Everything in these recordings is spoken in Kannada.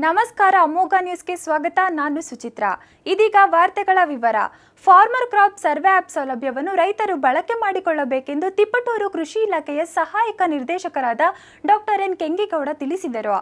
ನಮಸ್ಕಾರ ಅಮೋಘ ನ್ಯೂಸ್ಗೆ ಸ್ವಾಗತ ನಾನು ಸುಚಿತ್ರಾ ಇದೀಗ ವಾರ್ತೆಗಳ ವಿವರ ಫಾರ್ಮರ್ ಕ್ರಾಪ್ ಸರ್ವೆ ಆಪ್ ಸೌಲಭ್ಯವನ್ನು ರೈತರು ಬಳಕೆ ಮಾಡಿಕೊಳ್ಳಬೇಕೆಂದು ತಿಪ್ಪಟೂರು ಕೃಷಿ ಇಲಾಖೆಯ ಸಹಾಯಕ ನಿರ್ದೇಶಕರಾದ ಡಾಕ್ಟರ್ ಎನ್ ಕೆಂಗೇಗೌಡ ತಿಳಿಸಿದರು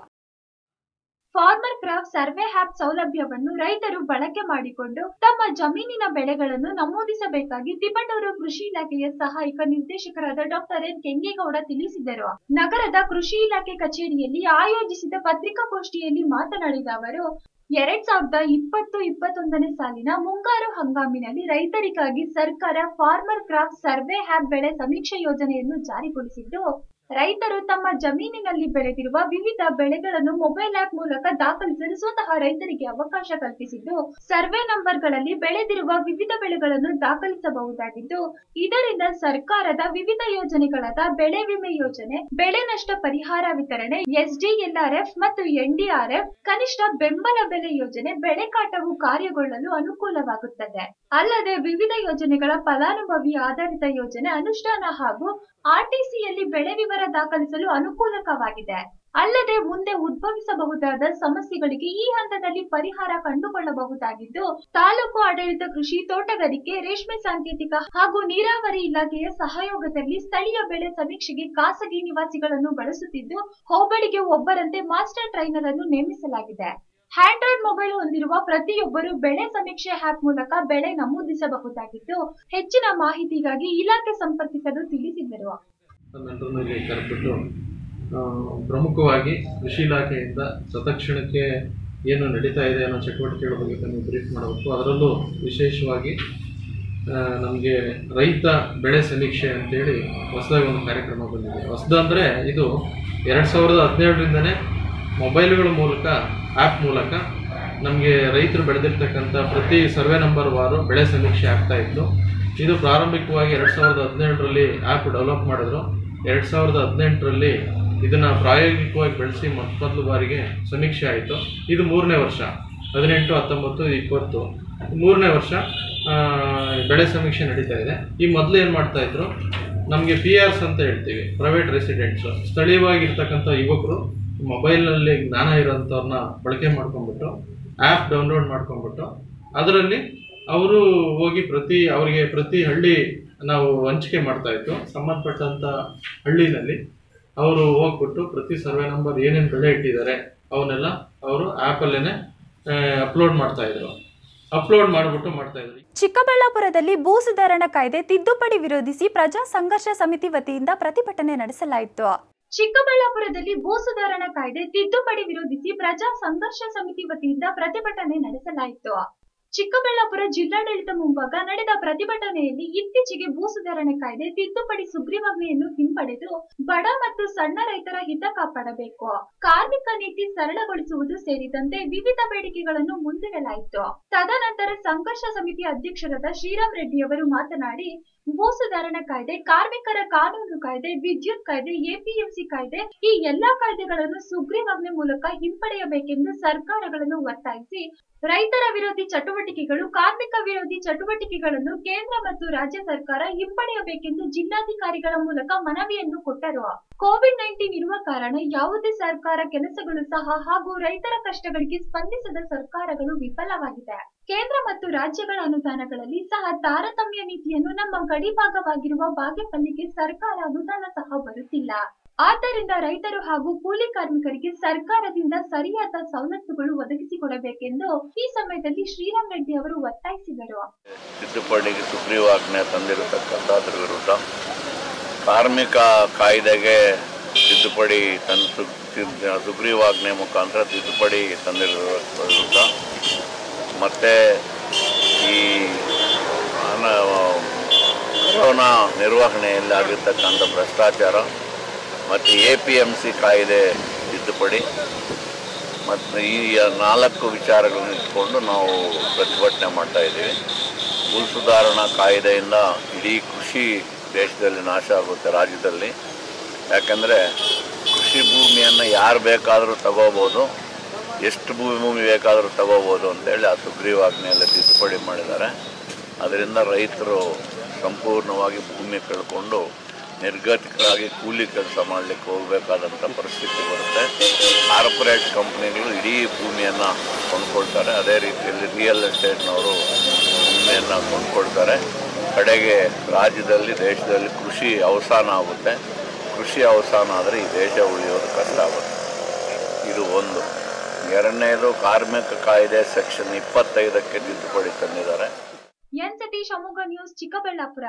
ಫಾರ್ಮರ್ ಕ್ರಾಪ್ ಸರ್ವೆ ಆಪ್ ಸೌಲಭ್ಯವನ್ನು ರೈತರು ಬಳಕೆ ಮಾಡಿಕೊಂಡು ತಮ್ಮ ಜಮೀನಿನ ಬೆಳೆಗಳನ್ನು ನಮೂದಿಸಬೇಕಾಗಿ ತಿಪಟೂರು ಕೃಷಿ ಇಲಾಖೆಯ ಸಹಾಯಕ ನಿರ್ದೇಶಕರಾದ ಡಾಕ್ಟರ್ ಎನ್ ಕೆಂಗೇಗೌಡ ತಿಳಿಸಿದರು ನಗರದ ಕೃಷಿ ಇಲಾಖೆ ಕಚೇರಿಯಲ್ಲಿ ಆಯೋಜಿಸಿದ ಪತ್ರಿಕಾಗೋಷ್ಠಿಯಲ್ಲಿ ಮಾತನಾಡಿದ ಅವರು ಎರಡ್ ಸಾವಿರದ ಇಪ್ಪತ್ತು ಇಪ್ಪತ್ತೊಂದನೇ ಸಾಲಿನ ಮುಂಗಾರು ಹಂಗಾಮಿನಲ್ಲಿ ರೈತರಿಗಾಗಿ ಸರ್ಕಾರ ಫಾರ್ಮರ್ ಕ್ರಾಪ್ ಸರ್ವೆ ಆಪ್ ಬೆಳೆ ಸಮೀಕ್ಷೆ ಯೋಜನೆಯನ್ನು ಜಾರಿಗೊಳಿಸಿದ್ದು ರೈತರು ತಮ್ಮ ಜಮೀನಿನಲ್ಲಿ ಬೆಳೆದಿರುವ ವಿವಿಧ ಬೆಳೆಗಳನ್ನು ಮೊಬೈಲ್ ಆಪ್ ಮೂಲಕ ದಾಖಲಿಸಲು ಸ್ವತಃ ರೈತರಿಗೆ ಅವಕಾಶ ಕಲ್ಪಿಸಿದ್ದು ಸರ್ವೆ ನಂಬರ್ಗಳಲ್ಲಿ ಬೆಳೆದಿರುವ ವಿವಿಧ ಬೆಳೆಗಳನ್ನು ದಾಖಲಿಸಬಹುದಾಗಿದ್ದು ಇದರಿಂದ ಸರ್ಕಾರದ ವಿವಿಧ ಯೋಜನೆಗಳಾದ ಬೆಳೆ ವಿಮೆ ಯೋಜನೆ ಬೆಳೆ ನಷ್ಟ ಪರಿಹಾರ ವಿತರಣೆ ಎಸ್ಡಿಎಲ್ಆರ್ಎಫ್ ಮತ್ತು ಎನ್ಡಿಆರ್ಎಫ್ ಕನಿಷ್ಠ ಬೆಂಬಲ ಬೆಲೆ ಯೋಜನೆ ಬೆಳೆ ಕಾಟವು ಕಾರ್ಯಗೊಳ್ಳಲು ಅನುಕೂಲವಾಗುತ್ತದೆ ಅಲ್ಲದೆ ವಿವಿಧ ಯೋಜನೆಗಳ ಫಲಾನುಭವಿ ಆಧಾರಿತ ಯೋಜನೆ ಅನುಷ್ಠಾನ ಹಾಗೂ ಆರ್ಟಿಸಿಯಲ್ಲಿ ಬೆಳೆ ವಿವರ ದಾಖಲಿಸಲು ಅನುಕೂಲಕವಾಗಿದೆ ಅಲ್ಲದೆ ಮುಂದೆ ಉದ್ಭವಿಸಬಹುದಾದ ಸಮಸ್ಯೆಗಳಿಗೆ ಈ ಹಂತದಲ್ಲಿ ಪರಿಹಾರ ಕಂಡುಕೊಳ್ಳಬಹುದಾಗಿದ್ದು ತಾಲೂಕು ಆಡಳಿತ ಕೃಷಿ ತೋಟಗಾರಿಕೆ ರೇಷ್ಮೆ ಸಾಂಕೇತಿಕ ಹಾಗೂ ನೀರಾವರಿ ಇಲಾಖೆಯ ಸಹಯೋಗದಲ್ಲಿ ಸ್ಥಳೀಯ ಬೆಳೆ ಸಮೀಕ್ಷೆಗೆ ಖಾಸಗಿ ನಿವಾಸಿಗಳನ್ನು ಬಳಸುತ್ತಿದ್ದು ಹೋಬಳಿಗೆ ಒಬ್ಬರಂತೆ ಮಾಸ್ಟರ್ ಟ್ರೈನರ್ ಅನ್ನು ನೇಮಿಸಲಾಗಿದೆ ಹ್ಯಾಂಡ್ರಾಯ್ಡ್ ಮೊಬೈಲ್ ಹೊಂದಿರುವ ಪ್ರತಿಯೊಬ್ಬರು ಬೆಳೆ ಸಮೀಕ್ಷೆ ಆಪ್ ಮೂಲಕ ಬೆಳೆ ನಮೂದಿಸಬಹುದಾಗಿದ್ದು ಹೆಚ್ಚಿನ ಮಾಹಿತಿಗಾಗಿ ಇಲಾಖೆ ಸಂಪರ್ಕಿಸಲು ತಿಳಿಸಿದರು ತಮ್ಮೆಲ್ಲರನ್ನೂ ಇಲ್ಲಿ ಕರೆದ್ಬಿಟ್ಟು ಆ, ಪ್ರಮುಖವಾಗಿ ಕೃಷಿ ಇಲಾಖೆಯಿಂದ ಸತಕ್ಷಣಕ್ಕೆ ಏನು ನಡೀತಾ ಇದೆ ಅನ್ನೋ ಚಟುವಟಿಕೆಗಳ ಬಗ್ಗೆ ತಮಗೆ ಬ್ರೀಫ್ ಮಾಡಬೇಕು ಅದರಲ್ಲೂ ವಿಶೇಷವಾಗಿ ನಮಗೆ ರೈತ ಬೆಳೆ ಸಮೀಕ್ಷೆ ಅಂತೇಳಿ ಹೊಸದಾಗಿ ಒಂದು ಕಾರ್ಯಕ್ರಮ ಬಂದಿದೆ ಹೊಸದಂದರೆ ಇದು ಎರಡು ಸಾವಿರದ ಹದಿನೇಳರಿಂದನೇ ಮೊಬೈಲ್ಗಳ ಮೂಲಕ ಆ್ಯಪ್ ಮೂಲಕ ನಮಗೆ ರೈತರು ಬೆಳೆದಿರ್ತಕ್ಕಂಥ ಪ್ರತಿ ಸರ್ವೆ ನಂಬರ್ ವಾರು ಬೆಳೆ ಸಮೀಕ್ಷೆ ಆಗ್ತಾ ಇತ್ತು ಇದು ಪ್ರಾರಂಭಿಕವಾಗಿ ಎರಡು ಸಾವಿರದ ಹದಿನೇಳರಲ್ಲಿ ಆ್ಯಪ್ ಡೆವಲಪ್ ಮಾಡಿದ್ರು ಎರಡು ಸಾವಿರದ ಹದಿನೆಂಟರಲ್ಲಿ ಇದನ್ನು ಪ್ರಾಯೋಗಿಕವಾಗಿ ಬೆಳೆಸಿ ಮೊದಲು ಬಾರಿಗೆ ಸಮೀಕ್ಷೆ ಆಯಿತು ಇದು ಮೂರನೇ ವರ್ಷ ಹದಿನೆಂಟು ಹತ್ತೊಂಬತ್ತು ಇಪ್ಪತ್ತು ಮೂರನೇ ವರ್ಷ ಆ, ಬೆಳೆ ಸಮೀಕ್ಷೆ ನಡೀತಾ ಇದೆ ಈ ಮೊದಲು ಏನು ಮಾಡ್ತಾ ಇದ್ರು ನಮಗೆ ಪಿ ಆರ್ಸ್ ಅಂತ ಹೇಳ್ತೀವಿ ಪ್ರೈವೇಟ್ ರೆಸಿಡೆಂಟ್ಸು ಸ್ಥಳೀಯವಾಗಿರ್ತಕ್ಕಂಥ ಯುವಕರು ಮೊಬೈಲ್ನಲ್ಲಿ ಜ್ಞಾನ ಇರೋಂಥವ್ರನ್ನ ಬಳಕೆ ಮಾಡ್ಕೊಂಡ್ಬಿಟ್ಟು ಆ್ಯಪ್ ಡೌನ್ಲೋಡ್ ಮಾಡ್ಕೊಂಡ್ಬಿಟ್ಟು ಅದರಲ್ಲಿ ಅವರು ಹೋಗಿ ಪ್ರತಿ ಅವರಿಗೆ ಪ್ರತಿ ಹಳ್ಳಿ ನಾವು ಹಂಚಿಕೆ ಮಾಡ್ತಾ ಇತ್ತು ಸಂಬಂಧಪಟ್ಟಂಥ ಹಳ್ಳಿನಲ್ಲಿ ಅವರು ಹೋಗ್ಬಿಟ್ಟು ಪ್ರತಿ ಸರ್ವೆ ನಂಬರ್ ಏನೇನು ಬೆಳೆ ಇಟ್ಟಿದ್ದಾರೆ ಅವನ್ನೆಲ್ಲ ಅವರು ಆ್ಯಪಲ್ಲೇ ಅಪ್ಲೋಡ್ ಮಾಡ್ತಾ ಇದ್ರು ಅಪ್ಲೋಡ್ ಮಾಡಿಬಿಟ್ಟು ಮಾಡ್ತಾ ಇದ್ರು ಚಿಕ್ಕಬಳ್ಳಾಪುರದಲ್ಲಿ ಭೂ ಸುಧಾರಣಾ ಕಾಯ್ದೆ ತಿದ್ದುಪಡಿ ವಿರೋಧಿಸಿ ಪ್ರಜಾ ಸಂಘರ್ಷ ಸಮಿತಿ ವತಿಯಿಂದ ಪ್ರತಿಭಟನೆ ನಡೆಸಲಾಯಿತು ಚಿಕ್ಕಬಳ್ಳಾಪುರದಲ್ಲಿ ಭೂ ಸುಧಾರಣಾ ಕಾಯ್ದೆ ತಿದ್ದುಪಡಿ ವಿರೋಧಿಸಿ ಪ್ರಜಾ ಸಂಘರ್ಷ ಸಮಿತಿ ವತಿಯಿಂದ ಪ್ರತಿಭಟನೆ ನಡೆಸಲಾಯಿತು ಚಿಕ್ಕಬಳ್ಳಾಪುರ ಜಿಲ್ಲಾಡಳಿತ ಮುಂಭಾಗ ನಡೆದ ಪ್ರತಿಭಟನೆಯಲ್ಲಿ ಇತ್ತೀಚೆಗೆ ಭೂ ಸುಧಾರಣೆ ಕಾಯ್ದೆ ತಿದ್ದುಪಡಿ ಸುಗ್ರೀವಾಜ್ಞೆಯನ್ನು ಹಿಂಪಡೆದು ಬಡ ಮತ್ತು ಸಣ್ಣ ರೈತರ ಹಿತ ಕಾಪಾಡಬೇಕು ಕಾರ್ಮಿಕ ನೀತಿ ಸರಳಗೊಳಿಸುವುದು ಸೇರಿದಂತೆ ವಿವಿಧ ಬೇಡಿಕೆಗಳನ್ನು ಮುಂದಿಡಲಾಯಿತು ತದನಂತರ ಸಂಘರ್ಷ ಸಮಿತಿ ಅಧ್ಯಕ್ಷರಾದ ಶ್ರೀರಾಮ್ ರೆಡ್ಡಿ ಅವರು ಮಾತನಾಡಿ ಭೂ ಸುಧಾರಣಾ ಕಾಯ್ದೆ ಕಾರ್ಮಿಕರ ಕಾನೂನು ಕಾಯ್ದೆ ವಿದ್ಯುತ್ ಕಾಯ್ದೆ ಎಪಿಎಂಸಿ ಕಾಯ್ದೆ ಈ ಎಲ್ಲಾ ಕಾಯ್ದೆಗಳನ್ನು ಸುಗ್ರೀವಾಜ್ಞೆ ಮೂಲಕ ಹಿಂಪಡೆಯಬೇಕೆಂದು ಸರ್ಕಾರಗಳನ್ನು ಒತ್ತಾಯಿಸಿ ರೈತರ ವಿರೋಧಿ ಚಟುವಟಿಕೆಗಳು ಕಾರ್ಮಿಕ ವಿರೋಧಿ ಚಟುವಟಿಕೆಗಳನ್ನು ಕೇಂದ್ರ ಮತ್ತು ರಾಜ್ಯ ಸರ್ಕಾರ ಹಿಂಪಡೆಯಬೇಕೆಂದು ಜಿಲ್ಲಾಧಿಕಾರಿಗಳ ಮೂಲಕ ಮನವಿಯನ್ನು ಕೊಟ್ಟರು ಕೋವಿಡ್ ನೈನ್ಟೀನ್ ಇರುವ ಕಾರಣ ಯಾವುದೇ ಸರ್ಕಾರ ಕೆಲಸಗಳು ಸಹ ಹಾಗೂ ರೈತರ ಕಷ್ಟಗಳಿಗೆ ಸ್ಪಂದಿಸದ ಸರ್ಕಾರಗಳು ವಿಫಲವಾಗಿದೆ ಕೇಂದ್ರ ಮತ್ತು ರಾಜ್ಯಗಳ ಅನುದಾನಗಳಲ್ಲಿ ಸಹ ತಾರತಮ್ಯ ನೀತಿಯನ್ನು ನಮ್ಮ ಗಡಿಭಾಗವಾಗಿರುವ ಬಾಗೇಪಲ್ಲಿಗೆ ಸರ್ಕಾರ ಅನುದಾನ ಸಹ ಬರುತ್ತಿಲ್ಲ ಆದ್ದರಿಂದ ರೈತರು ಹಾಗೂ ಕೂಲಿ ಕಾರ್ಮಿಕರಿಗೆ ಸರ್ಕಾರದಿಂದ ಸರಿಯಾದ ಸವಲತ್ತುಗಳು ಒದಗಿಸಿಕೊಡಬೇಕೆಂದು ಈ ಸಮಯದಲ್ಲಿ ಶ್ರೀರಾಮ್ ರೆಡ್ಡಿ ಅವರು ಒತ್ತಾಯಿಸಿದರು ತಿದ್ದುಪಡಿಗೆ ಸುಗ್ರೀವಾಜ್ಞೆ ತಂದಿರತಕ್ಕಂಥದ್ರ ವಿರುದ್ಧ ಕಾರ್ಮಿಕ ಕಾಯ್ದೆಗೆ ತಿದ್ದುಪಡಿ ತನ್ ಸು- ತಿದ್- ಸುಗ್ರೀವಾಜ್ಞೆ ಮುಖಾಂತರ ತಿದ್ದುಪಡಿ ತಂದಿರೋ ವಿರುದ್ಧ ಮತ್ತು ಈ ಅನ- ಕೊರೋನಾ ನಿರ್ವಹಣೆಯಲ್ಲಿ ಆಗಿರ್ತಕ್ಕಂಥ ಭ್ರಷ್ಟಾಚಾರ ಮತ್ತು ಎ ಪಿ ಎಮ್ ಸಿ ಕಾಯ್ದೆ ತಿದ್ದುಪಡಿ ಮತ್ತು ಈ ನಾಲ್ಕು ವಿಚಾರಗಳನ್ನು ಇಟ್ಕೊಂಡು ನಾವು ಪ್ರತಿಭಟನೆ ಮಾಡ್ತಾ ಇದ್ದೀವಿ ಭೂ ಸುಧಾರಣಾ ಕಾಯ್ದೆಯಿಂದ ಇಡೀ ಕೃಷಿ ದೇಶದಲ್ಲಿ ನಾಶ ಆಗುತ್ತೆ ರಾಜ್ಯದಲ್ಲಿ ಯಾಕೆಂದರೆ ಕೃಷಿ ಭೂಮಿಯನ್ನು ಯಾರು ಬೇಕಾದರೂ ತಗೋಬೋದು ಎಷ್ಟು ಭೂಮಿ ಬೇಕಾದರೂ ತಗೋಬೋದು ಅಂತೇಳಿ ಆ ಸುಗ್ರೀವಾಜ್ಞೆಯಲ್ಲಿ ತಿದ್ದುಪಡಿ ಮಾಡಿದ್ದಾರೆ ಅದರಿಂದ ರೈತರು ಸಂಪೂರ್ಣವಾಗಿ ಭೂಮಿ ಕಳ್ಕೊಂಡು ನಿರ್ಗತಿಕರಾಗಿ ಕೂಲಿ ಕೆಲಸ ಮಾಡಲಿಕ್ಕೆ ಹೋಗಬೇಕಾದಂಥ ಪರಿಸ್ಥಿತಿ ಬರುತ್ತೆ ಕಾರ್ಪೊರೇಟ್ ಕಂಪ್ನಿಗಳು ಇಡೀ ಭೂಮಿಯನ್ನು ಕೊಂಡ್ಕೊಳ್ತಾರೆ ಅದೇ ರೀತಿಯಲ್ಲಿ ರಿಯಲ್ ಎಸ್ಟೇಟ್ನವರು ಭೂಮಿಯನ್ನು ಕೊಂಡ್ಕೊಳ್ತಾರೆ ಕಡೆಗೆ ರಾಜ್ಯದಲ್ಲಿ ದೇಶದಲ್ಲಿ ಕೃಷಿ ಅವಸಾನ ಆಗುತ್ತೆ ಕೃಷಿ ಅವಸಾನ ಆದರೆ ಈ ದೇಶ ಉಳಿಯೋದು ಕಷ್ಟ ಆಗುತ್ತೆ ಇದು ಒಂದು ಎರಡನೇದು ಕಾರ್ಮಿಕ ಕಾಯ್ದೆ ಸೆಕ್ಷನ್ ಇಪ್ಪತ್ತೈದಕ್ಕೆ ತಿದ್ದುಪಡಿ ತಂದಿದ್ದಾರೆ ಎನ್ ಸತೀಶ್ ಅಮೋಘ ನ್ಯೂಸ್ ಚಿಕ್ಕಬಳ್ಳಾಪುರ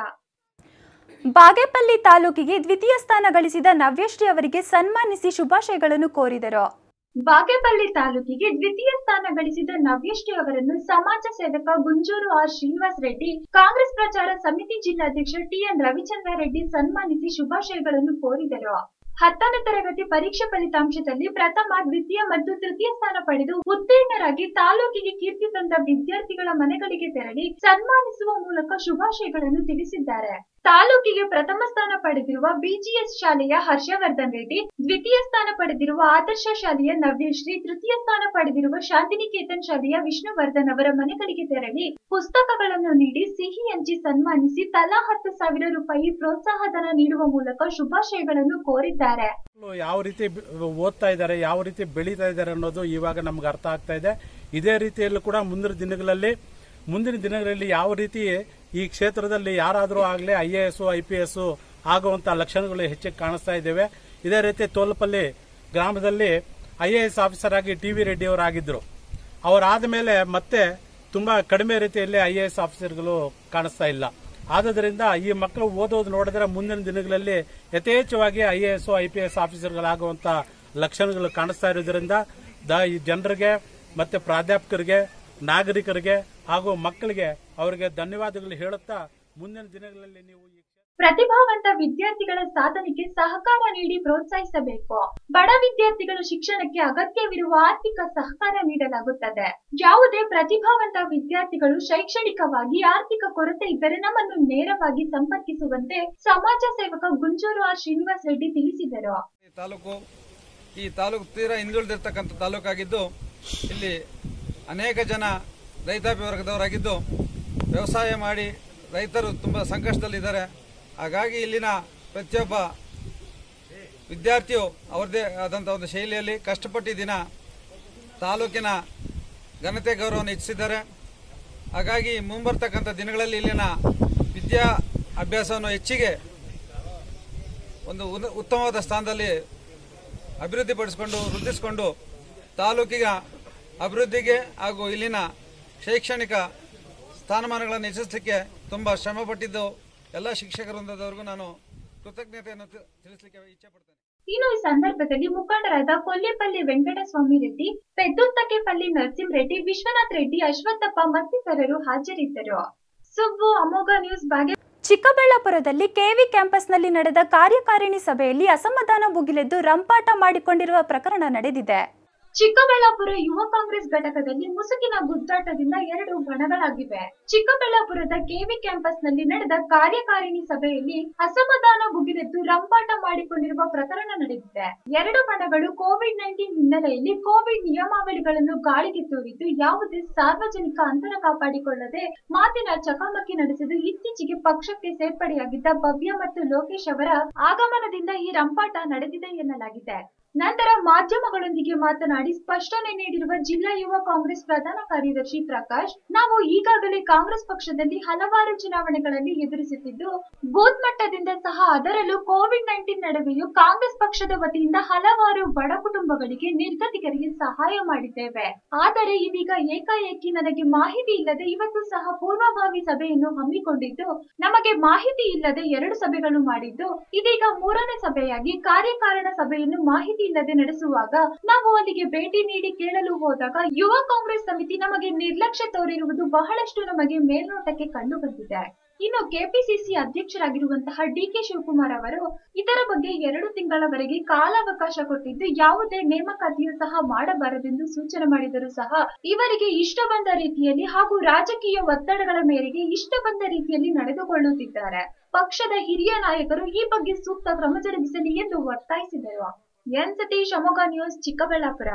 ಬಾಗೇಪಲ್ಲಿ ತಾಲೂಕಿಗೆ ದ್ವಿತೀಯ ಸ್ಥಾನ ಗಳಿಸಿದ ನವ್ಯಶ್ರೀ ಅವರಿಗೆ ಸನ್ಮಾನಿಸಿ ಶುಭಾಶಯಗಳನ್ನು ಕೋರಿದರು ಬಾಗೇಪಲ್ಲಿ ತಾಲೂಕಿಗೆ ದ್ವಿತೀಯ ಸ್ಥಾನ ಗಳಿಸಿದ ನವ್ಯಶ್ರೀ ಅವರನ್ನು ಸಮಾಜ ಸೇವಕ ಗುಂಜೂರು ಆರ್ ಶ್ರೀನಿವಾಸ್ ರೆಡ್ಡಿ ಕಾಂಗ್ರೆಸ್ ಪ್ರಚಾರ ಸಮಿತಿ ಜಿಲ್ಲಾಧ್ಯಕ್ಷ ಟಿಎನ್ ರವಿಚಂದ್ರ ರೆಡ್ಡಿ ಸನ್ಮಾನಿಸಿ ಶುಭಾಶಯಗಳನ್ನು ಕೋರಿದರು ಹತ್ತನೇ ತರಗತಿ ಪರೀಕ್ಷೆ ಫಲಿತಾಂಶದಲ್ಲಿ ಪ್ರಥಮ ದ್ವಿತೀಯ ಮತ್ತು ತೃತೀಯ ಸ್ಥಾನ ಪಡೆದು ಉತ್ತೀರ್ಣರಾಗಿ ತಾಲೂಕಿಗೆ ಕೀರ್ತಿ ತಂದ ವಿದ್ಯಾರ್ಥಿಗಳ ಮನೆಗಳಿಗೆ ತೆರಳಿ ಸನ್ಮಾನಿಸುವ ಮೂಲಕ ಶುಭಾಶಯಗಳನ್ನು ತಿಳಿಸಿದ್ದಾರೆ ತಾಲೂಕಿಗೆ ಪ್ರಥಮ ಸ್ಥಾನ ಪಡೆದಿರುವ ಬಿಜಿಎಸ್ ಶಾಲೆಯ ಹರ್ಷವರ್ಧನ್ ರೆಡ್ಡಿ ದ್ವಿತೀಯ ಸ್ಥಾನ ಪಡೆದಿರುವ ಆದರ್ಶ ಶಾಲೆಯ ನವ್ಯಶ್ರೀ ತೃತೀಯ ಸ್ಥಾನ ಪಡೆದಿರುವ ಶಾಂತಿನಿಕೇತನ್ ಶಾಲೆಯ ವಿಷ್ಣುವರ್ಧನ್ ಅವರ ಮನೆಗಳಿಗೆ ತೆರಳಿ ಪುಸ್ತಕಗಳನ್ನು ನೀಡಿ ಸಿಹಿ ಹಂಚಿ ಸನ್ಮಾನಿಸಿ ತಲಾ ಹತ್ತು ಸಾವಿರ ರೂಪಾಯಿ ಪ್ರೋತ್ಸಾಹಧನ ನೀಡುವ ಮೂಲಕ ಶುಭಾಶಯಗಳನ್ನು ಕೋರಿದ್ದಾರೆ ಮಕ್ಕಳು ಯಾವ ರೀತಿ ಬೆ- ಓದ್ತಾ ಇದ್ದಾರೆ ಯಾವ ರೀತಿ ಬೆಳೀತಾ ಇದ್ದಾರೆ ಅನ್ನೋದು ಇವಾಗ ನಮ್ಗೆ ಅರ್ಥ ಆಗ್ತಾ ಇದೆ ಇದೇ ರೀತಿಯಲ್ಲೂ ಕೂಡ ಮುಂದಿನ ದಿನಗಳಲ್ಲಿ ಮುಂದಿನ ದಿನಗಳಲ್ಲಿ ಯಾವ ರೀತಿ ಈ ಕ್ಷೇತ್ರದಲ್ಲಿ ಯಾರಾದರೂ ಆಗಲಿ I A S I P S ಆಗುವಂತ ಲಕ್ಷಣಗಳು ಹೆಚ್ಚಿಗೆ ಕಾಣಿಸ್ತಾ ಇದ್ದೇವೆ ಇದೇ ರೀತಿ ತೋಲಪಲ್ಲಿ ಗ್ರಾಮದಲ್ಲಿ ಐ ಎ ಎಸ್ ಆಫೀಸರ್ ಆಗಿ ಟಿ ವಿ ರೆಡ್ಡಿ ಅವರಾಗಿದ್ದರು ಅವರಾದ ಮೇಲೆ ಮತ್ತೆ ತುಂಬಾ ಕಡಿಮೆ ರೀತಿಯಲ್ಲಿ ಐ ಎ ಎಸ್ ಆಫೀಸರ್ಗಳು ಕಾಣಿಸ್ತಾ ಇಲ್ಲ ಆದುದರಿಂದ ಈ ಮಕ್ಕಳು ಓದೋದು ನೋಡಿದ್ರೆ ಮುಂದಿನ ದಿನಗಳಲ್ಲಿ ಯಥೇಚ್ಛವಾಗಿ I A S I P S ಆಫೀಸರ್ಗಳಾಗುವಂತ ಲಕ್ಷಣಗಳು ಕಾಣಿಸ್ತಾ ಇರೋದ್ರಿಂದ ದ ಈ ಜನರಿಗೆ ಮತ್ತೆ ಪ್ರಾಧ್ಯಾಪಕರಿಗೆ ನಾಗರಿಕರಿಗೆ ಹಾಗೂ ಮಕ್ಕಳಿಗೆ ಅವರಿಗೆ ಧನ್ಯವಾದಗಳು ಹೇಳುತ್ತಾ ಮುಂದಿನ ದಿನಗಳಲ್ಲಿ ನೀವು ಈ ಪ್ರತಿಭಾವಂತ ವಿದ್ಯಾರ್ಥಿಗಳ ಸಾಧನೆಗೆ ಸಹಕಾರ ನೀಡಿ ಪ್ರೋತ್ಸಾಹಿಸಬೇಕು ಬಡ ವಿದ್ಯಾರ್ಥಿಗಳ ಶಿಕ್ಷಣಕ್ಕೆ ಅಗತ್ಯವಿರುವ ಆರ್ಥಿಕ ಸಹಕಾರ ನೀಡಲಾಗುತ್ತದೆ ಯಾವುದೇ ಪ್ರತಿಭಾವಂತ ವಿದ್ಯಾರ್ಥಿಗಳು ಶೈಕ್ಷಣಿಕವಾಗಿ ಆರ್ಥಿಕ ಕೊರತೆ ಇದ್ದರೆ ನಮ್ಮನ್ನು ನೇರವಾಗಿ ಸಂಪರ್ಕಿಸುವಂತೆ ಸಮಾಜ ಸೇವಕ ಗುಂಜೂರು ಆರ್ ಶ್ರೀನಿವಾಸ್ ರೆಡ್ಡಿ ತಿಳಿಸಿದರು ಈ ತಾಲೂಕು ಈ ತಾಲೂಕು ತೀರಾ ಹಿಂದುಳಿದಿರ್ತಕ್ಕಂಥ ತಾಲೂಕಾಗಿದ್ದು ಇಲ್ಲಿ ಅನೇಕ ಜನ ರೈತಾಪಿ ವರ್ಗದವರಾಗಿದ್ದು ವ್ಯವಸಾಯ ಮಾಡಿ ರೈತರು ತುಂಬ ಸಂಕಷ್ಟದಲ್ಲಿದ್ದಾರೆ ಹಾಗಾಗಿ ಇಲ್ಲಿನ ಪ್ರತಿಯೊಬ್ಬ ವಿದ್ಯಾರ್ಥಿಯು ಅವ್ರದ್ದೇ ಆದಂಥ ಒಂದು ಶೈಲಿಯಲ್ಲಿ ಕಷ್ಟಪಟ್ಟು ಈ ದಿನ ತಾಲೂಕಿನ ಘನತೆ ಗೌರವವನ್ನು ಹೆಚ್ಚಿಸಿದ್ದಾರೆ ಹಾಗಾಗಿ ಮುಂಬರ್ತಕ್ಕಂಥ ದಿನಗಳಲ್ಲಿ ಇಲ್ಲಿನ ವಿದ್ಯಾ ಅಭ್ಯಾಸವನ್ನು ಹೆಚ್ಚಿಗೆ ಒಂದು ಉನ್ನ- ಉತ್ತಮವಾದ ಸ್ಥಾನದಲ್ಲಿ ಅಭಿವೃದ್ಧಿಪಡಿಸಿಕೊಂಡು ವೃದ್ಧಿಸಿಕೊಂಡು ತಾಲೂಕಿನ ಅಭಿವೃದ್ಧಿಗೆ ಹಾಗೂ ಇಲ್ಲಿನ ಶೈಕ್ಷಣಿಕ ಸ್ಥಾನಮಾನಗಳನ್ನು ಹೆಚ್ಚಿಸಲಿಕ್ಕೆ ತುಂಬ ಶ್ರಮಪಟ್ಟಿದ್ದು ಎಲ್ಲ ಶಿಕ್ಷಕ ವೃಂದದವರೆಗೂ ನಾನು ಕೃತಜ್ಞತೆಯನ್ನು ತಿ- ತಿಳಿಸಲಿಕ್ಕೆ ಇಚ್ಛೆಪಡ್ತೇನೆ ಇನ್ನು ಈ ಸಂದರ್ಭದಲ್ಲಿ ಮುಖಂಡರಾದ ಕೊಲ್ಲೆಪಲ್ಲಿ ವೆಂಕಟಸ್ವಾಮಿ ರೆಡ್ಡಿ ಪೆದ್ದುತ್ತಕೆಪಲ್ಲಿ ನರಸಿಂಹ ರೆಡ್ಡಿ ವಿಶ್ವನಾಥ್ ರೆಡ್ಡಿ ಅಶ್ವತ್ಥಪ್ಪ ಮತ್ತಿತರರು ಹಾಜರಿದ್ದರು ಸುಬ್ಬು ಅಮೋಘ ನ್ಯೂಸ್ ಬಾಗೆ ಚಿಕ್ಕಬಳ್ಳಾಪುರದಲ್ಲಿ ಕೆವಿ ಕ್ಯಾಂಪಸ್ನಲ್ಲಿ ನಡೆದ ಕಾರ್ಯಕಾರಿಣಿ ಸಭೆಯಲ್ಲಿ ಅಸಮಾಧಾನ ಭುಗಿಲೆದ್ದು ರಂಪಾಟ ಮಾಡಿಕೊಂಡಿರುವ ಪ್ರಕರಣ ನಡೆದಿದೆ ಚಿಕ್ಕಬಳ್ಳಾಪುರ ಯುವ ಕಾಂಗ್ರೆಸ್ ಘಟಕದಲ್ಲಿ ಮುಸುಕಿನ ಗುದ್ದಾಟದಿಂದ ಎರಡು ಬಣಗಳಾಗಿವೆ ಚಿಕ್ಕಬಳ್ಳಾಪುರದ ಕೆವಿ ಕ್ಯಾಂಪಸ್ನಲ್ಲಿ ನಡೆದ ಕಾರ್ಯಕಾರಿಣಿ ಸಭೆಯಲ್ಲಿ ಅಸಮಾಧಾನ ಭುಗಿಲೆದ್ದು ರಂಪಾಟ ಮಾಡಿಕೊಂಡಿರುವ ಪ್ರಕರಣ ನಡೆದಿದೆ ಎರಡು ಬಣಗಳು ಕೋವಿಡ್ ನೈನ್ಟೀನ್ ಹಿನ್ನೆಲೆಯಲ್ಲಿ ಕೋವಿಡ್ ನಿಯಮಾವಳಿಗಳನ್ನು ಗಾಳಿಗೆ ತೂರಿದ್ದು ಯಾವುದೇ ಸಾರ್ವಜನಿಕ ಅಂತರ ಕಾಪಾಡಿಕೊಳ್ಳದೆ ಮಾತಿನ ಚಕಮಕಿ ನಡೆಸಿದ್ದು ಇತ್ತೀಚೆಗೆ ಪಕ್ಷಕ್ಕೆ ಸೇರ್ಪಡೆಯಾಗಿದ್ದ ಭವ್ಯ ಮತ್ತು ಲೋಕೇಶ್ ಅವರ ಆಗಮನದಿಂದ ಈ ರಂಪಾಟ ನಡೆದಿದೆ ಎನ್ನಲಾಗಿದೆ ನಂತರ ಮಾಧ್ಯಮಗಳೊಂದಿಗೆ ಮಾತನಾಡಿ ಸ್ಪಷ್ಟನೆ ನೀಡಿರುವ ಜಿಲ್ಲಾ ಯುವ ಕಾಂಗ್ರೆಸ್ ಪ್ರಧಾನ ಕಾರ್ಯದರ್ಶಿ ಪ್ರಕಾಶ್ ನಾವು ಈಗಾಗಲೇ ಕಾಂಗ್ರೆಸ್ ಪಕ್ಷದಲ್ಲಿ ಹಲವಾರು ಚುನಾವಣೆಗಳಲ್ಲಿ ಎದುರಿಸುತ್ತಿದ್ದು ಬೂತ್ ಮಟ್ಟದಿಂದ ಸಹ ಅದರಲ್ಲೂ ಕೋವಿಡ್ ನೈನ್ಟೀನ್ ನಡುವೆಯೂ ಕಾಂಗ್ರೆಸ್ ಪಕ್ಷದ ವತಿಯಿಂದ ಹಲವಾರು ಬಡ ಕುಟುಂಬಗಳಿಗೆ ನಿರ್ಗತಿಕರಿಗೆ ಸಹಾಯ ಮಾಡಿದ್ದೇವೆ ಆದರೆ ಇದೀಗ ಏಕಾಏಕಿ ನನಗೆ ಮಾಹಿತಿ ಇಲ್ಲದೆ ಇವತ್ತು ಸಹ ಪೂರ್ವಭಾವಿ ಸಭೆಯನ್ನು ಹಮ್ಮಿಕೊಂಡಿದ್ದು ನಮಗೆ ಮಾಹಿತಿ ಇಲ್ಲದೆ ಎರಡು ಸಭೆಗಳು ಮಾಡಿದ್ದು ಇದೀಗ ಮೂರನೇ ಸಭೆಯಾಗಿ ಕಾರ್ಯಕಾರಣ ಸಭೆಯನ್ನು ಮಾಹಿತಿ ಇಲ್ಲದೆ ನಡೆಸುವಾಗ ನಾವು ಅಲ್ಲಿಗೆ ಭೇಟಿ ನೀಡಿ ಕೇಳಲು ಹೋದಾಗ ಯುವ ಕಾಂಗ್ರೆಸ್ ಸಮಿತಿ ನಮಗೆ ನಿರ್ಲಕ್ಷ್ಯ ತೋರಿರುವುದು ಬಹಳಷ್ಟು ನಮಗೆ ಮೇಲ್ನೋಟಕ್ಕೆ ಕಂಡು ಬಂದಿದೆ ಇನ್ನು ಕೆಪಿಸಿಸಿ ಅಧ್ಯಕ್ಷರಾಗಿರುವಂತಹ ಡಿ ಕೆ ಶಿವಕುಮಾರ್ ಅವರು ಇದರ ಬಗ್ಗೆ ಎರಡು ತಿಂಗಳವರೆಗೆ ಕಾಲಾವಕಾಶ ಕೊಟ್ಟಿದ್ದು ಯಾವುದೇ ನೇಮಕಾತಿಯೂ ಸಹ ಮಾಡಬಾರದೆಂದು ಸೂಚನೆ ಮಾಡಿದರೂ ಸಹ ಇವರಿಗೆ ಇಷ್ಟ ಬಂದ ರೀತಿಯಲ್ಲಿ ಹಾಗೂ ರಾಜಕೀಯ ಒತ್ತಡಗಳ ಮೇರೆಗೆ ಇಷ್ಟ ಬಂದ ರೀತಿಯಲ್ಲಿ ನಡೆದುಕೊಳ್ಳುತ್ತಿದ್ದಾರೆ ಪಕ್ಷದ ಹಿರಿಯ ನಾಯಕರು ಈ ಬಗ್ಗೆ ಸೂಕ್ತ ಕ್ರಮ ಜರುಗಿಸಲಿ ಎಂದು ಒತ್ತಾಯಿಸಿದರು ಎನ್ ಸತೀಶ್ ಅಮೋಘ ನ್ಯೂಸ್ ಚಿಕ್ಕಬಳ್ಳಾಪುರ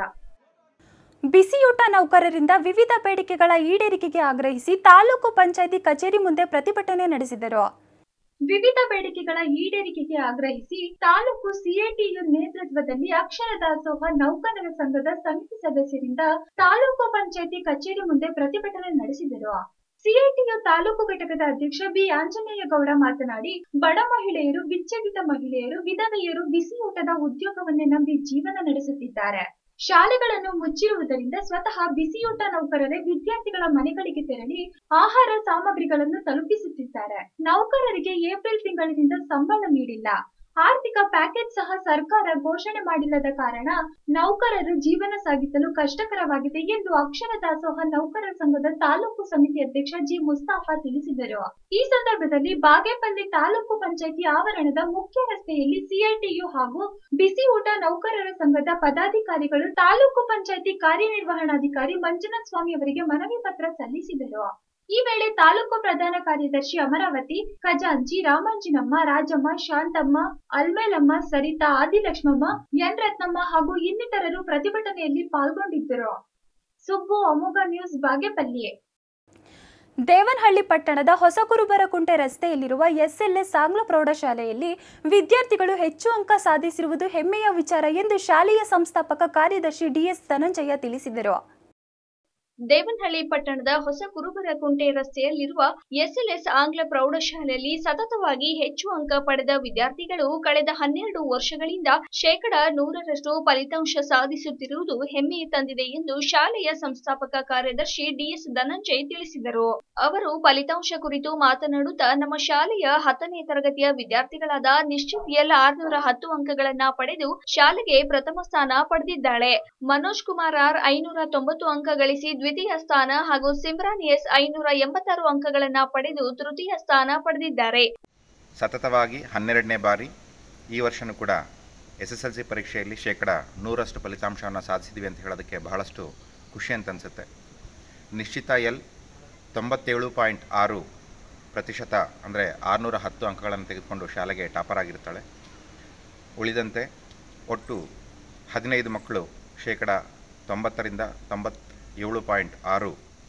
ಬಿಸಿಯೂಟ ನೌಕರರಿಂದ ವಿವಿಧ ಬೇಡಿಕೆಗಳ ಈಡೇರಿಕೆಗೆ ಆಗ್ರಹಿಸಿ ತಾಲೂಕು ಪಂಚಾಯಿತಿ ಕಚೇರಿ ಮುಂದೆ ಪ್ರತಿಭಟನೆ ನಡೆಸಿದರು ವಿವಿಧ ಬೇಡಿಕೆಗಳ ಈಡೇರಿಕೆಗೆ ಆಗ್ರಹಿಸಿ ತಾಲೂಕು ಸಿಐಟಿಯು ನೇತೃತ್ವದಲ್ಲಿ ಅಕ್ಷರ ದಾಸೋಹ ನೌಕರರ ಸಂಘದ ಸಮಿತಿ ಸದಸ್ಯರಿಂದ ತಾಲೂಕು ಪಂಚಾಯತಿ ಕಚೇರಿ ಮುಂದೆ ಪ್ರತಿಭಟನೆ ನಡೆಸಿದರು ಸಿಐಟಿಯು ತಾಲೂಕು ಘಟಕದ ಅಧ್ಯಕ್ಷ ಬಿ ಆಂಜನೇಯ ಗೌಡ ಮಾತನಾಡಿ ಬಡ ಮಹಿಳೆಯರು ವಿಚ್ಛೇದಿತ ಮಹಿಳೆಯರು ವಿಧವೆಯರು ಬಿಸಿ ಊಟದ ಉದ್ಯೋಗವನ್ನೇ ನಂಬಿ ಜೀವನ ನಡೆಸುತ್ತಿದ್ದಾರೆ ಶಾಲೆಗಳನ್ನು ಮುಚ್ಚಿರುವುದರಿಂದ ಸ್ವತಃ ಬಿಸಿಯೂಟ ನೌಕರರೇ ವಿದ್ಯಾರ್ಥಿಗಳ ಮನೆಗಳಿಗೆ ತೆರಳಿ ಆಹಾರ ಸಾಮಗ್ರಿಗಳನ್ನು ತಲುಪಿಸುತ್ತಿದ್ದಾರೆ ನೌಕರರಿಗೆ ಏಪ್ರಿಲ್ ತಿಂಗಳಿನಿಂದ ಸಂಬಳ ನೀಡಿಲ್ಲ ಆರ್ಥಿಕ ಪ್ಯಾಕೇಜ್ ಸಹ ಸರ್ಕಾರ ಘೋಷಣೆ ಮಾಡಿಲ್ಲದ ಕಾರಣ ನೌಕರರು ಜೀವನ ಸಾಗಿಸಲು ಕಷ್ಟಕರವಾಗಿದೆ ಎಂದು ಅಕ್ಷರ ದಾಸೋಹ ನೌಕರರ ಸಂಘದ ತಾಲೂಕು ಸಮಿತಿ ಅಧ್ಯಕ್ಷ ಜಿ ಮುಸ್ತಾಫಾ ತಿಳಿಸಿದರು ಈ ಸಂದರ್ಭದಲ್ಲಿ ಬಾಗೇಪಲ್ಲಿ ತಾಲೂಕು ಪಂಚಾಯಿತಿ ಆವರಣದ ಮುಖ್ಯ ರಸ್ತೆಯಲ್ಲಿ ಸಿಐಟಿಯು ಹಾಗೂ ಬಿಸಿ ಊಟ ನೌಕರರ ಸಂಘದ ಪದಾಧಿಕಾರಿಗಳು ತಾಲೂಕು ಪಂಚಾಯಿತಿ ಕಾರ್ಯನಿರ್ವಹಣಾಧಿಕಾರಿ ಮಂಜುನಾಥ ಸ್ವಾಮಿ ಅವರಿಗೆ ಮನವಿ ಪತ್ರ ಸಲ್ಲಿಸಿದರು ಈ ವೇಳೆ ತಾಲೂಕು ಪ್ರಧಾನ ಕಾರ್ಯದರ್ಶಿ ಅಮರಾವತಿ ಖಜಾಂಚಿ ರಾಮಾಂಜಿನಮ್ಮ ರಾಜಮ್ಮ ಶಾಂತಮ್ಮ ಅಲ್ಮೇಲಮ್ಮ ಸರಿತಾ ಆದಿಲಕ್ಷ್ಮಮ್ಮ ಎನ್ ರತ್ನಮ್ಮ ಹಾಗೂ ಇನ್ನಿತರರು ಪ್ರತಿಭಟನೆಯಲ್ಲಿ ಪಾಲ್ಗೊಂಡಿದ್ದರು ಸುಬ್ಬು ಅಮೋಘ ನ್ಯೂಸ್ ಬಾಗೇಪಲ್ಲಿ ದೇವನಹಳ್ಳಿ ಪಟ್ಟಣದ ಹೊಸಕುರುಬರಕುಂಟೆ ರಸ್ತೆಯಲ್ಲಿರುವ ಎಸ್ಎಲ್ಎಸ್ ಆಂಗ್ಲ ಪ್ರೌಢಶಾಲೆಯಲ್ಲಿ ವಿದ್ಯಾರ್ಥಿಗಳು ಹೆಚ್ಚು ಅಂಕ ಸಾಧಿಸಿರುವುದು ಹೆಮ್ಮೆಯ ವಿಚಾರ ಎಂದು ಶಾಲೆಯ ಸಂಸ್ಥಾಪಕ ಕಾರ್ಯದರ್ಶಿ ಡಿಎಸ್ ಧನಂಜಯ ತಿಳಿಸಿದರು ದೇವನಹಳ್ಳಿ ಪಟ್ಟಣದ ಹೊಸ ಕುರುಬರಕುಂಟೆ ರಸ್ತೆಯಲ್ಲಿರುವ ಎಸ್ಎಲ್ಎಸ್ ಆಂಗ್ಲ ಪ್ರೌಢಶಾಲೆಯಲ್ಲಿ ಸತತವಾಗಿ ಹೆಚ್ಚು ಅಂಕ ಪಡೆದ ವಿದ್ಯಾರ್ಥಿಗಳು ಕಳೆದ ಹನ್ನೆರಡು ವರ್ಷಗಳಿಂದ ಶೇಕಡ ನೂರರಷ್ಟು ಫಲಿತಾಂಶ ಸಾಧಿಸುತ್ತಿರುವುದು ಹೆಮ್ಮೆ ತಂದಿದೆ ಎಂದು ಶಾಲೆಯ ಸಂಸ್ಥಾಪಕ ಕಾರ್ಯದರ್ಶಿ ಡಿಎಸ್ ಧನಂಜಯ್ ತಿಳಿಸಿದರು ಅವರು ಫಲಿತಾಂಶ ಕುರಿತು ಮಾತನಾಡುತ್ತಾ ನಮ್ಮ ಶಾಲೆಯ ಹತ್ತನೇ ತರಗತಿಯ ವಿದ್ಯಾರ್ಥಿಗಳಾದ ನಿಶ್ಚಿತ್ ಎಲ್ ಆರ್ನೂರ ಹತ್ತು ಅಂಕಗಳನ್ನ ಪಡೆದು ಶಾಲೆಗೆ ಪ್ರಥಮ ಸ್ಥಾನ ಪಡೆದಿದ್ದಾಳೆ ಮನೋಜ್ ಕುಮಾರ್ ಆರ್ ಐನೂರ ತೊಂಬತ್ತು ಅಂಕ ಗಳಿಸಿ ದ್ವಿತೀಯ ಸ್ಥಾನ ಹಾಗೂ ಸಿಮ್ರಾನ್ ಎಸ್ ಐನೂರ ಎಂಬತ್ತಾರು ಅಂಕಗಳನ್ನ ಪಡೆದು ತೃತೀಯ ಸ್ಥಾನ ಪಡೆದಿದ್ದಾರೆ ಸತತವಾಗಿ ಹನ್ನೆರಡನೇ ಬಾರಿ ಈ ವರ್ಷನೂ ಕೂಡ ಎಸ್ ಎಸ್ ಎಲ್ ಸಿ ಪರೀಕ್ಷೆಯಲ್ಲಿ ಶೇಕಡ ನೂರಷ್ಟು ಫಲಿತಾಂಶವನ್ನು ಸಾಧಿಸಿದ್ವಿ ಅಂತ ಹೇಳೋದಕ್ಕೆ ಬಹಳಷ್ಟು ಖುಷಿ ಅಂತ ಅನಿಸುತ್ತೆ ನಿಶ್ಚಿತ ಎಲ್ ತೊಂಬತ್ತೇಳು ಪಾಯಿಂಟ್ ಆರು ಪ್ರತಿಶತ ಅಂದರೆ ಆರುನೂರ ಹತ್ತು ಅಂಕಗಳನ್ನು ತೆಗೆದುಕೊಂಡು ಶಾಲೆಗೆ ಟಾಪರ್ ಆಗಿರ್ತಾಳೆ ಉಳಿದಂತೆ ಒಟ್ಟು ಹದಿನೈದು ಮಕ್ಕಳು ಶೇಕಡ ತೊಂಬತ್ತರಿಂದ ತೊಂಬತ್ತೇಳು ಪಾಯಿಂಟ್ ಆರು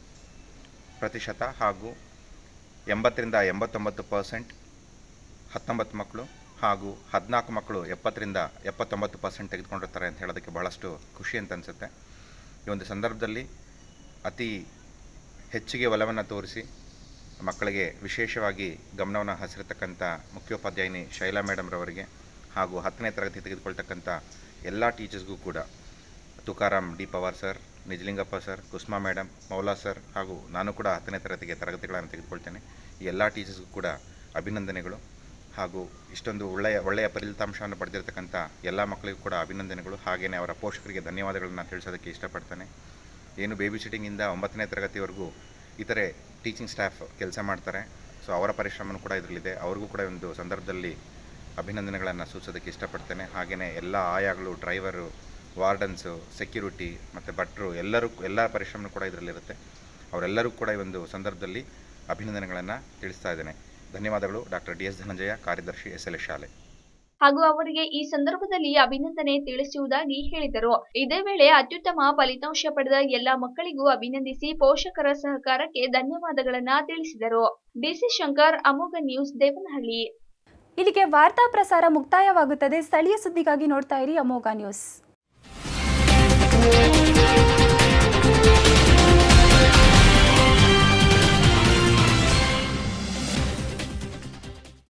ಪ್ರತಿಶತ ಹಾಗೂ ಎಂಬತ್ತರಿಂದ ಎಂಬತ್ತೊಂಬತ್ತು ಪರ್ಸೆಂಟ್ ಹತ್ತೊಂಬತ್ತು ಮಕ್ಕಳು ಹಾಗೂ ಹದಿನಾಲ್ಕು ಮಕ್ಕಳು ಎಪ್ಪತ್ತರಿಂದ ಎಪ್ಪತ್ತೊಂಬತ್ತು ಪರ್ಸೆಂಟ್ ತೆಗೆದುಕೊಂಡಿರ್ತಾರೆ ಅಂತ ಹೇಳೋದಕ್ಕೆ ಬಹಳಷ್ಟು ಖುಷಿ ಅಂತ ಅನಿಸುತ್ತೆ ಈ ಒಂದು ಸಂದರ್ಭದಲ್ಲಿ ಅತಿ ಹೆಚ್ಚಿಗೆ ಒಲವನ್ನು ತೋರಿಸಿ ಮಕ್ಕಳಿಗೆ ವಿಶೇಷವಾಗಿ ಗಮನವನ್ನು ಹಸಿರತಕ್ಕಂಥ ಮುಖ್ಯೋಪಾಧ್ಯಾಯಿನಿ ಶೈಲಾ ಮೇಡಮ್ರವರಿಗೆ ಹಾಗೂ ಹತ್ತನೇ ತರಗತಿ ತೆಗೆದುಕೊಳ್ತಕ್ಕಂಥ ಎಲ್ಲ ಟೀಚರ್ಸ್ಗೂ ಕೂಡ Tukaram D Pawar sir Nijalingappa sir Kusma madam Maula sir ಹಾಗೂ ನಾನು ಕೂಡ ಹತ್ತನೇ ತರಗತಿಗೆ ತರಗತಿಗಳನ್ನು ತೆಗೆದುಕೊಳ್ತೇನೆ ಈ ಎಲ್ಲ ಟೀಚರ್ಸ್ಗೂ ಕೂಡ ಅಭಿನಂದನೆಗಳು ಹಾಗೂ ಇಷ್ಟೊಂದು ಒಳ್ಳೆಯ ಒಳ್ಳೆಯ ಫಲಿತಾಂಶವನ್ನು ಪಡೆದಿರತಕ್ಕಂಥ ಎಲ್ಲ ಮಕ್ಕಳಿಗೂ ಕೂಡ ಅಭಿನಂದನೆಗಳು ಹಾಗೆಯೇ ಅವರ ಪೋಷಕರಿಗೆ ಧನ್ಯವಾದಗಳನ್ನು ತಿಳಿಸೋದಕ್ಕೆ ಇಷ್ಟಪಡ್ತೇನೆ ಏನು ಬೇಬಿ ಸಿಟ್ಟಿಂಗಿಂದ ಒಂಬತ್ತನೇ ತರಗತಿವರೆಗೂ ಇತರೆ ಟೀಚಿಂಗ್ ಸ್ಟಾಫ್ ಕೆಲಸ ಮಾಡ್ತಾರೆ ಸೊ ಅವರ ಪರಿಶ್ರಮನೂ ಕೂಡ ಇದರಲ್ಲಿದೆ ಅವ್ರಿಗೂ ಕೂಡ ಒಂದು ಸಂದರ್ಭದಲ್ಲಿ ಅಭಿನಂದನೆಗಳನ್ನು ಸೂಚಿಸೋದಕ್ಕೆ ಇಷ್ಟಪಡ್ತೇನೆ ಹಾಗೆಯೇ ಎಲ್ಲ ಆಯಾಗಳು ಡ್ರೈವರು ವಾರ್ಡನ್ಸು ಸೆಕ್ಯೂರಿಟಿ ಮತ್ತು ಭಟ್ರು ಎಲ್ಲರೂ ಎಲ್ಲ ಪರಿಶ್ರಮ ಕೂಡ ಇದರಲ್ಲಿರುತ್ತೆ ಅವರೆಲ್ಲರೂ ಕೂಡ ಈ ಒಂದು ಸಂದರ್ಭದಲ್ಲಿ ಅಭಿನಂದನೆಗಳನ್ನು ತಿಳಿಸ್ತಾ ಇದ್ದೇನೆ ಧನ್ಯವಾದಗಳು ಡಾಕ್ಟರ್ ಡಿ ಎಸ್ ಧನಂಜಯ ಕಾರ್ಯದರ್ಶಿ ಎಸ್ ಎಲ್ ಎಸ್ ಶಾಲೆ ಹಾಗೂ ಅವರಿಗೆ ಈ ಸಂದರ್ಭದಲ್ಲಿ ಅಭಿನಂದನೆ ತಿಳಿಸುವುದಾಗಿ ಹೇಳಿದರು ಇದೇ ವೇಳೆ ಅತ್ಯುತ್ತಮ ಫಲಿತಾಂಶ ಪಡೆದ ಎಲ್ಲಾ ಮಕ್ಕಳಿಗೂ ಅಭಿನಂದಿಸಿ ಪೋಷಕರ ಸಹಕಾರಕ್ಕೆ ಧನ್ಯವಾದಗಳನ್ನ ತಿಳಿಸಿದರು ಡಿಸಿ ಶಂಕರ್ ಅಮೋಘ ನ್ಯೂಸ್ ದೇವನಹಳ್ಳಿ ಇಲ್ಲಿಗೆ ವಾರ್ತಾ ಪ್ರಸಾರ ಮುಕ್ತಾಯವಾಗುತ್ತದೆ ಸ್ಥಳೀಯ ಸುದ್ದಿಗಾಗಿ ನೋಡ್ತಾ ಇರಿ ಅಮೋಘ ನ್ಯೂಸ್